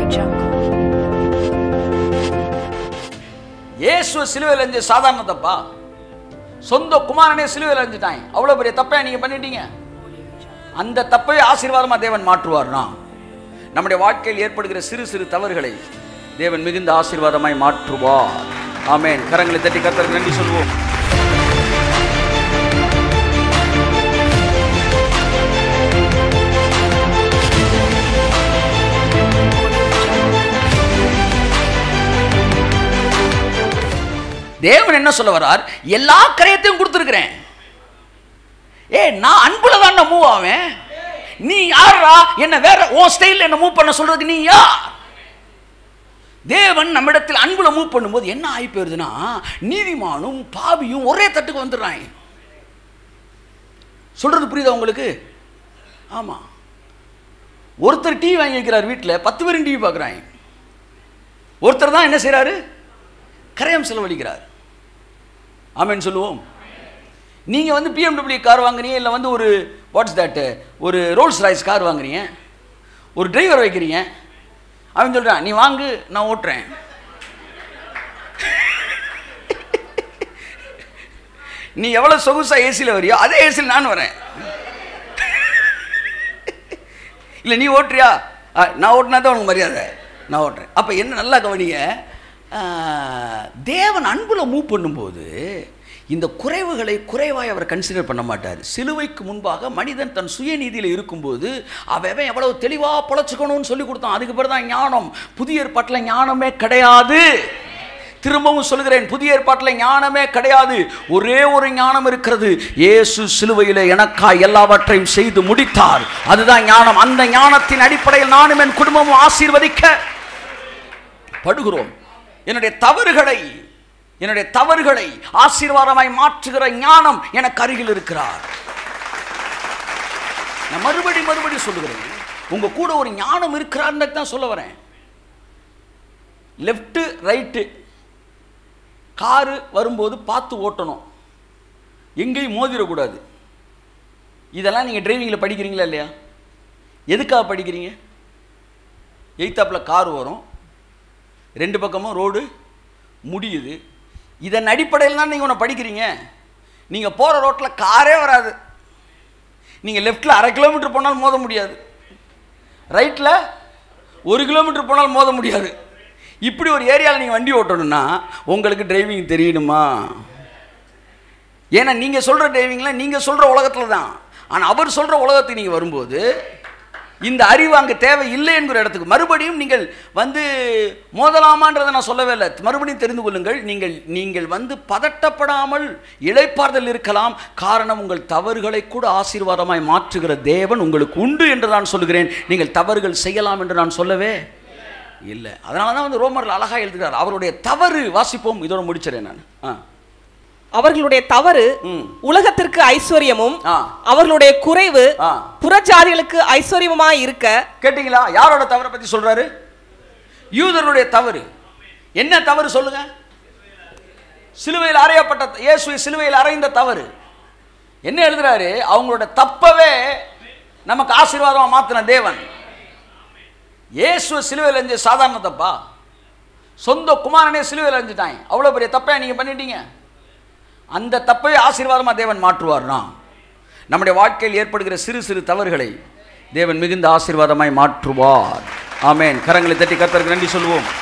jungle. இயேசு சிலுவையில் அஞ்சு சாதாரண தப்பா சொந்த குமாரனே சிலுவையில் அஞ்சுட்டாங்க அவ்வளோ பெரிய தப்பை நீங்கள் பண்ணிட்டீங்க அந்த தப்பை ஆசீர்வாதமாக தேவன் மாற்றுவார்னா நம்முடைய வாழ்க்கையில் ஏற்படுகிற சிறு சிறு தவறுகளை தேவன் மிகுந்த ஆசீர்வாதமாய் மாற்றுவார் ஆமென் கரங்களை தட்டி கர்த்தருக்கு நன்றி சொல்வோம் தேவன் என்ன சொல்ல வர்றார் எல்லா கரையத்தையும் கொடுத்துருக்கிறேன் ஏ நான் அன்புல தான் மூவ் ஆவேன் நீ யாரா என்ன வேற உன் ஸ்டைல் என்ன மூவ் பண்ண சொல்றதுக்கு நீ யார் தேவன் நம்மிடத்தில் அன்புல மூவ் பண்ணும்போது என்ன ஆகி போயிருதுன்னா நீதிமானும் பாவியும் ஒரே தட்டுக்கு வந்துடுறாங்க சொல்றது புரியுதா உங்களுக்கு ஆமா ஒருத்தர் டிவி வாங்கி வைக்கிறார் வீட்டில் பத்து பேரும் டிவி பார்க்குறாங்க ஒருத்தர் தான் என்ன செய்றாரு கரையம் செலவழிக்கிறார் ஆமென் சொல்லுவோம் நீங்கள் வந்து பிஎம்டபிள்யூ கார் வாங்குறீங்க இல்லை வந்து ஒரு வாட்ஸ் தட் ஒரு ரோல்ஸ் ராய்ஸ் கார் வாங்குறீங்க ஒரு டிரைவர் வைக்கிறீங்க அவன் சொல்கிறான் நீ வாங்கு நான் ஓட்டுறேன் நீ எவ்வளோ சொகுசாக ஏசியில் வரியோ அதே ஏசியில் நான் வரேன் இல்லை நீ ஓட்டுறியா ஆ, நான் ஓட்டினா தான் உனக்கு மரியாதை நான் ஓட்டுறேன் அப்போ என்ன நல்லா கவனிங்க ஆ, தேவன் அன்புல மூவ் பண்ணும்போது இந்த குறைவுகளை குறைவாய் அவர் கன்சிடர் பண்ண மாட்டார் சிலுவைக்கு முன்பாக மனிதன் தன் சுயநீதியில் இருக்கும்போது அவன் எவ்வளவு தெளிவாக பொழைச்சிக்கணும்னு சொல்லி கொடுத்தான் அதுக்கு பிறகு தான் ஞானம் புதிய ஏற்பாட்டில் ஞானமே கிடையாது திரும்பவும் சொல்கிறேன் புதிய ஏற்பாட்டில் ஞானமே கிடையாது ஒரே ஒரு ஞானம் இருக்கிறது இயேசு சிலுவையில் எனக்காய் எல்லாவற்றையும் செய்து முடித்தார் அதுதான் ஞானம் அந்த ஞானத்தின் அடிப்படையில் நானும் என் குடும்பமும் ஆசீர்வதிக்க படுகிறோம் என்னுடைய தவறுகளை என்னுடைய தவறுகளை ஆசீர்வாதமாய் மாற்றுகிற ஞானம் எனக்கு அருகில் இருக்கிறார் நான் மறுபடி மறுபடி சொல்லுகிறேன் உங்க கூட ஒரு ஞானம் இருக்கிறார்னு தான் சொல்ல வரேன் லெஃப்ட்டு ரைட்டு காரு வரும்போது பார்த்து ஓட்டணும் எங்கேயும் மோதிடக்கூடாது இதெல்லாம் நீங்கள் டிரைவிங்கில் படிக்கிறீங்களா இல்லையா எதுக்காக படிக்கிறீங்க எய்த்தாப்பில் கார் வரும் ரெண்டு பக்கமும் ரோடு முடியுது இதன் அடிப்படையில் தான் நீங்கள் ஒன்று படிக்கிறீங்க நீங்கள் போகிற ரோட்டில் காரே வராது நீங்கள் லெஃப்ட்டில் அரை கிலோமீட்டர் போனாலும் மோத முடியாது ரைட்டில் ஒரு கிலோமீட்டர் போனாலும் மோத முடியாது இப்படி ஒரு ஏரியாவில் நீங்கள் வண்டி ஓட்டணும்னா உங்களுக்கு டிரைவிங் தெரியணுமா ஏன்னா நீங்கள் சொல்கிற டிரைவிங்லாம் நீங்கள் சொல்கிற உலகத்தில் தான் ஆனால் அவர் சொல்கிற உலகத்துக்கு நீங்கள் வரும்போது இந்த அறிவு அங்கே தேவை இல்லை என்கிற இடத்துக்கு மறுபடியும் நீங்கள் வந்து மோதலாமான்றதை நான் சொல்லவே இல்லை மறுபடியும் தெரிந்து கொள்ளுங்கள் நீங்கள் நீங்கள் வந்து பதட்டப்படாமல் இளைப்பாறுதல் இருக்கலாம் காரணம் உங்கள் தவறுகளை கூட ஆசீர்வாதமாய் மாற்றுகிற தேவன் உங்களுக்கு உண்டு என்று நான் சொல்லுகிறேன் நீங்கள் தவறுகள் செய்யலாம் என்று நான் சொல்லவே இல்லை அதனால தான் வந்து ரோமரில் அழகாக எழுதுகிறார் அவருடைய தவறு வாசிப்போம் இதோட முடிச்சிடறேன் நான் ஆ அவர்களுடைய தவறு ம். உலகத்திற்கு ஐஸ்வர்யமும் ஆ. அவர்களுடைய குறைவு ஆ. புறஜாதிகளுக்கு ஐஸ்வர்யமுமாய் இருக்க கேட்டீங்களா யாரோட தவறை பற்றி சொல்றாரு யூதருடைய தவறு என்ன தவறு சொல்லுங்க சிலுவையில் அறையப்பட்ட இயேசு சிலுவையில் அறைந்த தவறு என்ன எழுதுறாரு அவங்களோட தப்பவே நமக்கு ஆசீர்வாதமா மாத்தின தேவன் இயேசு சிலுவையில் அஞ்சு சாதாரண தப்பா சொந்த குமாரனே சிலுவையில் அஞ்சுட்டாங்க அவ்வளோ பெரிய தப்பை நீங்கள் பண்ணிட்டீங்க அந்த தப்பை ஆசீர்வாதமாக தேவன் மாற்றுவார்னா நம்முடைய வாழ்க்கையில் ஏற்படுகிற சிறு சிறு தவறுகளை தேவன் மிகுந்த ஆசீர்வாதமாய் மாற்றுவார் ஆமென் கரங்களை தட்டி கர்த்தருக்கு நன்றி சொல்லுவோம்